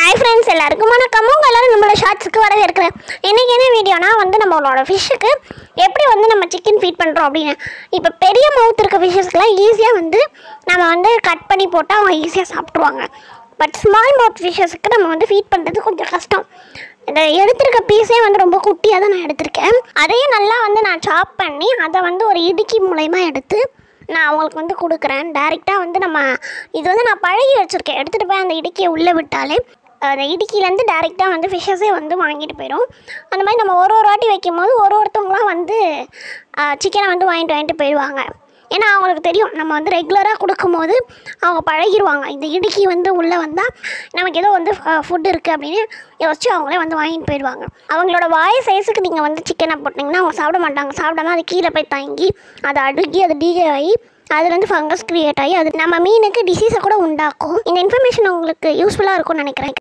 hi friends எல்லாருக்கும் வணக்கம் உங்க எல்லாரும் நம்மளோட ஷார்ட்ஸுக்கு வரவேற்கிறேன் இன்றைக்கி என்ன வீடியோனா வந்து நம்மளோட ஃபிஷ்ஷுக்கு எப்படி வந்து நம்ம சிக்கன் ஃபீட் பண்ணுறோம் அப்படின்னு இப்போ பெரிய மவுத் இருக்க ஃபிஷ்ஷஸ்க்குலாம் ஈஸியாக வந்து நம்ம வந்து கட் பண்ணி போட்டால் அவங்க ஈஸியாக சாப்பிட்ருவாங்க பட் ஸ்மால் மவுத் ஃபிஷ்ஷஸ்க்கு நம்ம வந்து ஃபீட் பண்ணுறது கொஞ்சம் கஷ்டம் இந்த எடுத்திருக்க பீஸே வந்து ரொம்ப குட்டியாக தான் நான் எடுத்திருக்கேன் அதையும் நல்லா வந்து நான் சாப் பண்ணி அதை வந்து ஒரு இடுக்கி மூலயமா எடுத்து நான் அவங்களுக்கு வந்து கொடுக்குறேன் டேரெக்டாக வந்து நம்ம இது வந்து நான் பழகி வச்சுருக்கேன் எடுத்துகிட்டு போய் அந்த இடுக்கியை உள்ளே விட்டாலே அந்த இடுக்கிலேருந்து டேரெக்டாக வந்து ஃபிஷ்ஷஸே வந்து வாங்கிட்டு போயிடும் அந்த மாதிரி நம்ம ஒரு ஒரு வாட்டி வைக்கும்போது ஒரு ஒருத்தவங்களாம் வந்து சிக்கனை வந்து வாங்கிட்டு வாங்கிட்டு போயிடுவாங்க ஏன்னா அவங்களுக்கு தெரியும் நம்ம வந்து ரெகுலராக கொடுக்கும்போது அவங்க பழகிடுவாங்க இந்த இடுக்கி வந்து உள்ளே வந்தால் நமக்கு ஏதோ வந்து ஃபுட் இருக்குது அப்படின்னு யோசிச்சு அவங்களே வந்து வாங்கிட்டு போயிடுவாங்க அவங்களோட வாய் சைஸுக்கு நீங்கள் வந்து சிக்கனை போட்டிங்கன்னா அவங்க சாப்பிட மாட்டாங்க சாப்பிடாம அது கீழே போய் தங்கி அதை அடுக்கி அது டீகே ஆகி அதுலேருந்து ஃபங்கஸ் க்ரியேட் ஆகி அது நம்ம மீனுக்கு டிசீஸை கூட உண்டாக்கும் இந்த இன்ஃபர்மேஷன் உங்களுக்கு யூஸ்ஃபுல்லாக இருக்கும்னு நினைக்கிறேன்